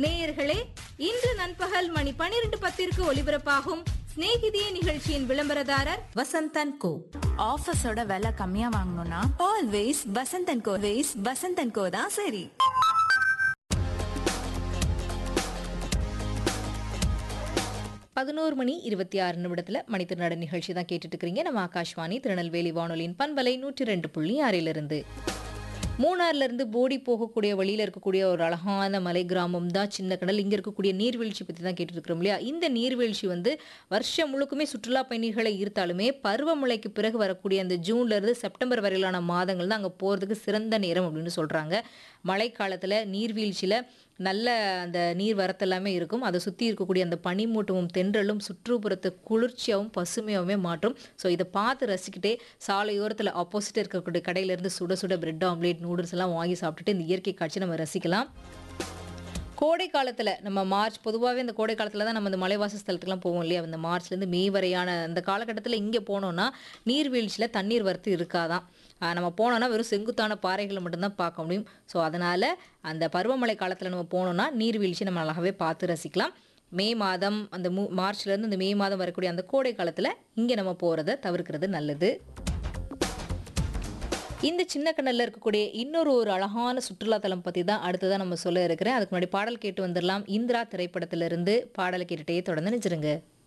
நேயர்களே இன்று நண்பகல் மணி பனிரெண்டு பத்திற்கு ஒலிபரப்பாகும் சிநேகிதியே நிகழ்ச்சியின் விளம்பரதாரர் வசந்தன் கோ ஆஃபீஸோட விலை கம்மியா வாங்கணும்னா always Vasanthan Co ways Vasanthan Co தான் சரி பதினோரு மணி இருபத்தி ஆறு நிமிடத்தில் மணித்திருநாடு நிகழ்ச்சி தான் கேட்டுட்டு இருக்கிறீங்க நம்ம ஆகாஷ்வாணி திருநெல்வேலி வானொலியின் பண்பலை நூற்றி ரெண்டு புள்ளி ஆறிலிருந்து மூணார்ல இருந்து போடி போகக்கூடிய வழியில இருக்கக்கூடிய ஒரு அழகான மலை கிராமம் தான் சின்ன கடல் இங்க இருக்கக்கூடிய நீர்வீழ்ச்சி பத்தி தான் கேட்டுட்டு இருக்கிறோம் இல்லையா இந்த நீர்வீழ்ச்சி வந்து வருஷம் முழுக்குமே சுற்றுலா பயணிகளை ஈர்த்தாலுமே பருவமழைக்கு பிறகு வரக்கூடிய அந்த ஜூன்ல இருந்து செப்டம்பர் வரையிலான மாதங்கள் தான் அங்க போறதுக்கு சிறந்த நேரம் அப்படின்னு சொல்றாங்க மழைக்காலத்துல நீர்வீழ்ச்சியில நல்ல அந்த நீர் வரத்து எல்லாமே இருக்கும் அதை சுற்றி இருக்கக்கூடிய அந்த பனிமூட்டமும் தென்றலும் சுற்றுப்புறத்தை குளிர்ச்சியாகவும் பசுமையாகவுமே மாற்றும் ஸோ இதை பார்த்து ரசிக்கிட்டே சாலையோரத்தில் ஆப்போசிட் இருக்கக்கூடிய கடையிலேருந்து சுட சுட பிரெட் ஆம்லேட் நூடுல்ஸ் எல்லாம் வாங்கி சாப்பிட்டுட்டு இந்த இயற்கை காட்சி நம்ம ரசிக்கலாம் கோடை காலத்தில் நம்ம மார்ச் பொதுவாகவே இந்த கோடை காலத்தில் தான் நம்ம இந்த மலைவாச ஸ்தலத்துக்குலாம் போவோம் இல்லையா இந்த மார்ச்லேருந்து மே வரையான அந்த காலகட்டத்தில் இங்கே போனோம்னா நீர்வீழ்ச்சியில் தண்ணீர் வரத்து இருக்காதான் ஆஹ் நம்ம போனோம்னா வெறும் செங்குத்தான பாறைகளை மட்டும்தான் பார்க்க முடியும் ஸோ அதனால் அந்த பருவமழை காலத்தில் நம்ம போனோம்னா நீர்வீழ்ச்சி நம்ம அழகாகவே பார்த்து ரசிக்கலாம் மே மாதம் அந்த மூ மார்ச்லேருந்து இந்த மே மாதம் வரக்கூடிய அந்த கோடை காலத்தில் இங்கே நம்ம போகிறத தவிர்க்கிறது நல்லது இந்த சின்ன கண்ணல்ல இருக்கக்கூடிய இன்னொரு ஒரு அழகான சுற்றுலாத்தலம் பற்றி தான் அடுத்ததான் நம்ம சொல்ல இருக்கிறேன் அதுக்கு முன்னாடி பாடல் கேட்டு வந்துடலாம் இந்திரா திரைப்படத்திலிருந்து பாடலை கேட்டுட்டே தொடர்ந்து நினைச்சிருங்க